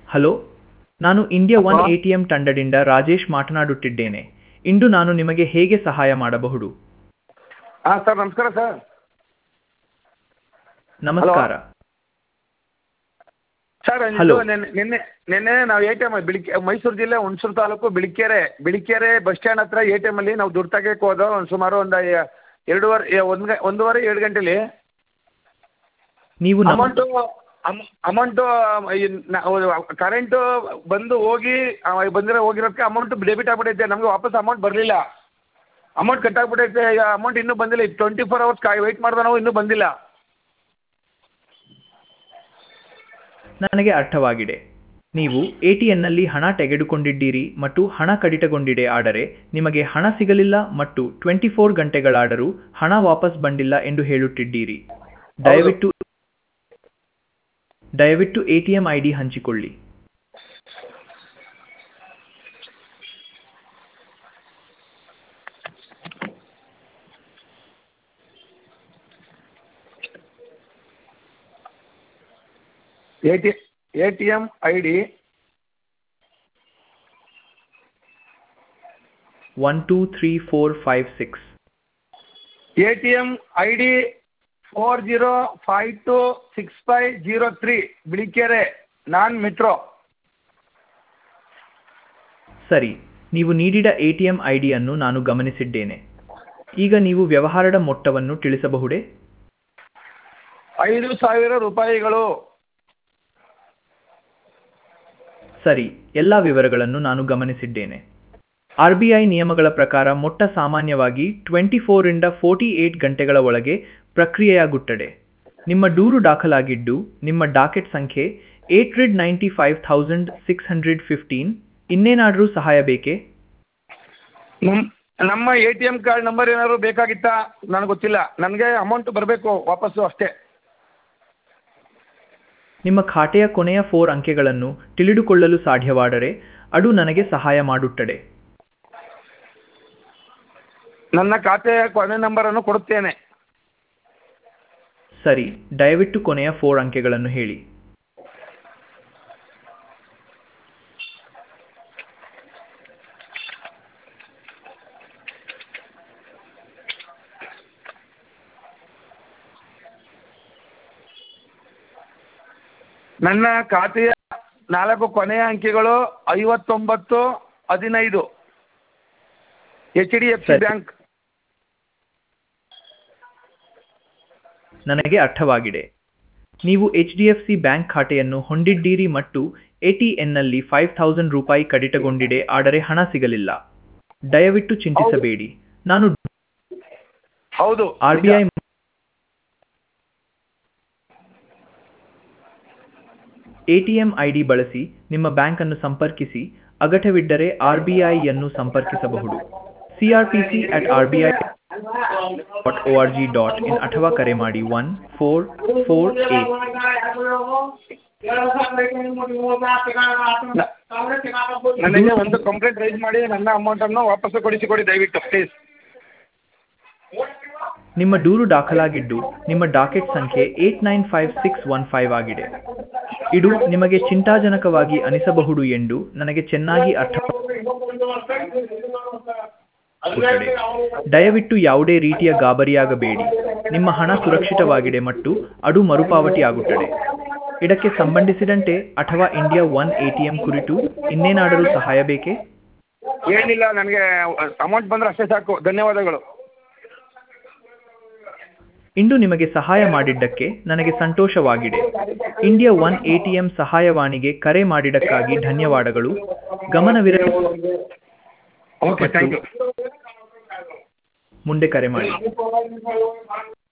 Hello ನಾನು India one hello. A T M ತಂಡದಿಂದ ರಾಜೇಶ್ ಮಾತನಾಡುತ್ತಿದ್ದೇನೆ ಇಂದು ನಾನು ನಿಮಗೆ ಹೇಗೆ ಸಹಾಯ ಮಾಡಬಹುದು ಹಾಂ ಸರ್ ನಮಸ್ಕಾರ ಸರ್ ನಮಸ್ಕಾರ ಸರ್ ಹಲೋ. ಇದು ನೆನ್ನೆ ನಿನ್ನೆ ನಿನ್ನೆ ನಾವು A T M Bilike Mysuru ಜಿಲ್ಲೆ ಹುಣಸೂರು ತಾಲೂಕು ಬಿಳಿಕೆರೆ ಬಿಳಿಕೆರೆ ಬಸ್ ಸ್ಟ್ಯಾಂಡ್ ಹತ್ರ ಎ ಟಿ ಎಮ್ಮಲ್ಲಿ ನಾವು ದುಡ್ಡು ತೆಗಿಯಕ್ಕೆ ಹೋದೋ ಒಂದು ಸುಮಾರು ಒಂದು ಎರಡೂವರೆ ಎ- ಒಂದು ಗ- ಒಂದೂವರೆ ಎರಡು ಗಂಟೆಲಿ ನೀವು ನಮ್ಮ ಅಮೌಂಟು ಅಮೌಂಟು ಕರೆಂಟು ಬಂದು ಹೋಗಿ ಆ, ಬಂದಿರೋ ಹೋಗಿರೋದಕ್ಕೆ ಅಮೌಂಟ್ ಡೆಬಿಟ್ ಆಗ್ಬಿಟ್ಟೈತೆ ನಮಗೆ ವಾಪಸ್ ಅಮೌಂಟ್ ಬರಲಿಲ್ಲ ಅಮೌಂಟ್ ಕಟ್ ಆಗ್ಬಿಟ್ಟೈತೆ ಈಗ ಅಮೌಂಟ್ ಇನ್ನೂ ಬಂದಿಲ್ಲ ಟ್ವೆಂಟಿ ಫೋರ್ ಅವರ್ಸ್ ಕಾಯ್ ವೆಯ್ಟ್ ಮಾಡಿದ್ರೆ ನಾವು ಇನ್ನೂ ಬಂದಿಲ್ಲ ನನಗೆ ಅರ್ಥವಾಗಿದೆ ನೀವು ಎ ಟಿ ಎನ್ನಲ್ಲಿ ಹಣ ತೆಗೆದುಕೊಂಡಿದ್ದೀರಿ ಮತ್ತು ಹಣ ಕಡಿತಗೊಂಡಿದೆ ಆದರೆ ನಿಮಗೆ ಹಣ ಸಿಗಲಿಲ್ಲ ಮತ್ತು ಟ್ವೆಂಟಿ ಫೋರ್ ಗಂಟೆಗಳಾದರೂ ಹಣ ವಾಪಸ್ ಬಂದಿಲ್ಲ ಎಂದು ಹೇಳುತ್ತಿದ್ದೀರಿ ದಯವಿಟ್ಟು ದಯವಿಟ್ಟು A T M I D ಹಂಚಿಕೊಳ್ಳಿ A T A T M I D one two three four five six A T M I D four zero five two six five zero three Bilikere non metro ಸರಿ ನೀವು ನೀಡಿದ A T M I ಡಿಯನ್ನು ನಾನು ಗಮನಿಸಿದ್ದೇನೆ ಈಗ ನೀವು ವ್ಯವಹಾರದ ಮೊತ್ತವನ್ನು ತಿಳಿಸಬಹುದೇ ಐದು ಸಾವಿರ ರೂಪಾಯಿಗಳು ಸರಿ ಎಲ್ಲ ವಿವರಗಳನ್ನು ನಾನು ಗಮನಿಸಿದ್ದೇನೆ ಆರ್ ಬಿ ಐ ನಿಯಮಗಳ ಪ್ರಕಾರ ಮೊಟ್ಟ ಸಾಮಾನ್ಯವಾಗಿ ಟ್ವೆಂಟಿ ಫೋರಿಂದ ಫೋರ್ಟಿ ಏಟ್ ಗಂಟೆಗಳ ಒಳಗೆ ಪ್ರಕ್ರಿಯೆಯಾಗುತ್ತದೆ ನಿಮ್ಮ ದೂರು ದಾಖಲಾಗಿದ್ದು ನಿಮ್ಮ ಡಾಕೆಟ್ ಸಂಖ್ಯೆ eight hundred ninety five thousand six hundred fifteen ಇನ್ನೇನಾದರೂ ಸಹಾಯ ಬೇಕೇ ನಮ್ಮ ನಮ್ಮ A T M card number ಏನಾದ್ರು ಬೇಕಾಗಿತ್ತಾ ನನಗೆ ಗೊತ್ತಿಲ್ಲ ನನಗೆ ಅಮೌಂಟ್ ಬರಬೇಕು ವಾಪಸ್ಸು ಅಷ್ಟೇ ನಿಮ್ಮ ಖಾತೆಯ ಕೊನೆಯ ಫೋರ್ ಅಂಕೆಗಳನ್ನು ತಿಳಿದುಕೊಳ್ಳಲು ಸಾಧ್ಯವಾದರೆ ಅದು ನನಗೆ ಸಹಾಯ ಮಾಡುತ್ತದೆ ನನ್ನ ಖಾತೆಯ ಕೊನೆ ನಂಬರನ್ನು ಕೊಡುತ್ತೇನೆ ಸರಿ ದಯವಿಟ್ಟು ಕೊನೆಯ ಫೋರ್ ಅಂಕೆಗಳನ್ನು ಹೇಳಿ ನನ್ನ ಖಾತೆಯ ನಾಲ್ಕು ಕೊನೆಯ ಅಂಕೆಗಳು ಐವತ್ತೊಂಬತ್ತು ಹದಿನೈದು ಎಚ್ ಡಿ ಎಫ್ ಸಿ ಸರಿ. ಬ್ಯಾಂಕ್ ನನಗೆ ಅರ್ಥವಾಗಿದೆ ನೀವು H D F C bank ಖಾತೆಯನ್ನು ಹೊಂದಿದ್ದೀರಿ ಮತ್ತು ಎ ಟಿ ಎನ್ನಲ್ಲಿ ಫೈವ್ ಥೌಸಂಡ್ ರೂಪಾಯಿ ಕಡಿತಗೊಂಡಿದೆ ಆದರೆ ಹಣ ಸಿಗಲಿಲ್ಲ ದಯವಿಟ್ಟು ಚಿಂತಿಸಬೇಡಿ ನಾನು ಹೌದು R B I ATM ID ಬಳಸಿ ನಿಮ್ಮ ಬ್ಯಾಂಕ್ ಅನ್ನು ಸಂಪರ್ಕಿಸಿ ಅಗತ್ಯವಿದ್ದರೆ ಆರ್ ಬಿ ಐಯನ್ನು ಸಂಪರ್ಕಿಸಬಹುದು CRPC at R B I dot O R G dot in ಅಥವಾ ಕರೆ ಮಾಡಿ ಒನ್ ಫೋರ್ ಫೋರ್ ಏಟ್ ನನಗೆ ಒಂದು ಕಂಪ್ಲೇಂಟ್ ರೈಸ್ ಮಾಡಿ ನನ್ನ ಅಮೌಂಟನ್ನು ವಾಪಸ್ಸು ಕೊಡಿಸಿಕೊಡಿ ದಯವಿಟ್ಟು ಪ್ಲೀಸ್ ನಿಮ್ಮ ದೂರು ದಾಖಲಾಗಿದ್ದು ನಿಮ್ಮ ಡಾಕೆಟ್ ಸಂಖ್ಯೆ eight nine five six one five ಆಗಿದೆ ಇದು ನಿಮಗೆ ಚಿಂತಾಜನಕವಾಗಿ ಅನಿಸಬಹುದು ಎಂದು ನನಗೆ ಚೆನ್ನಾಗಿ ಅರ್ಥವಾಗುತ್ತದೆ ದಯವಿಟ್ಟು ಯಾವುದೇ ರೀತಿಯ ಗಾಬರಿಯಾಗಬೇಡಿ ನಿಮ್ಮ ಹಣ ಸುರಕ್ಷಿತವಾಗಿದೆ ಮತ್ತು ಅದು ಮರುಪಾವತಿ ಆಗುತ್ತದೆ ಇದಕ್ಕೆ ಸಂಬಂಧಿಸಿದಂತೆ ಅಥವಾ ಇಂಡಿಯಾ ಒನ್ ಎಟಿಎಂ ಕುರಿತು ಇನ್ನೇನಾದರೂ ಸಹಾಯ ಬೇಕೇ ಏನಿಲ್ಲ ನನಗೆ ಅಮೌಂಟ್ ಬಂದರೆ ಅಷ್ಟೇ ಸಾಕು ಧನ್ಯವಾದಗಳು ಇಂದು ನಿಮಗೆ ಸಹಾಯ ಮಾಡಿದ್ದಕ್ಕೆ ನನಗೆ ಸಂತೋಷವಾಗಿದೆ ಇಂಡಿಯಾ ಒನ್ ಎಟಿಎಂ ಸಹಾಯವಾಣಿಗೆ ಕರೆ ಮಾಡಿದ್ದಕ್ಕಾಗಿ ಧನ್ಯವಾದಗಳು ಗಮನವಿರಲಿ ಓಕೆ ಥ್ಯಾಂಕ್ ಯು ಮುಂದೆ ಕರೆ ಮಾಡಿ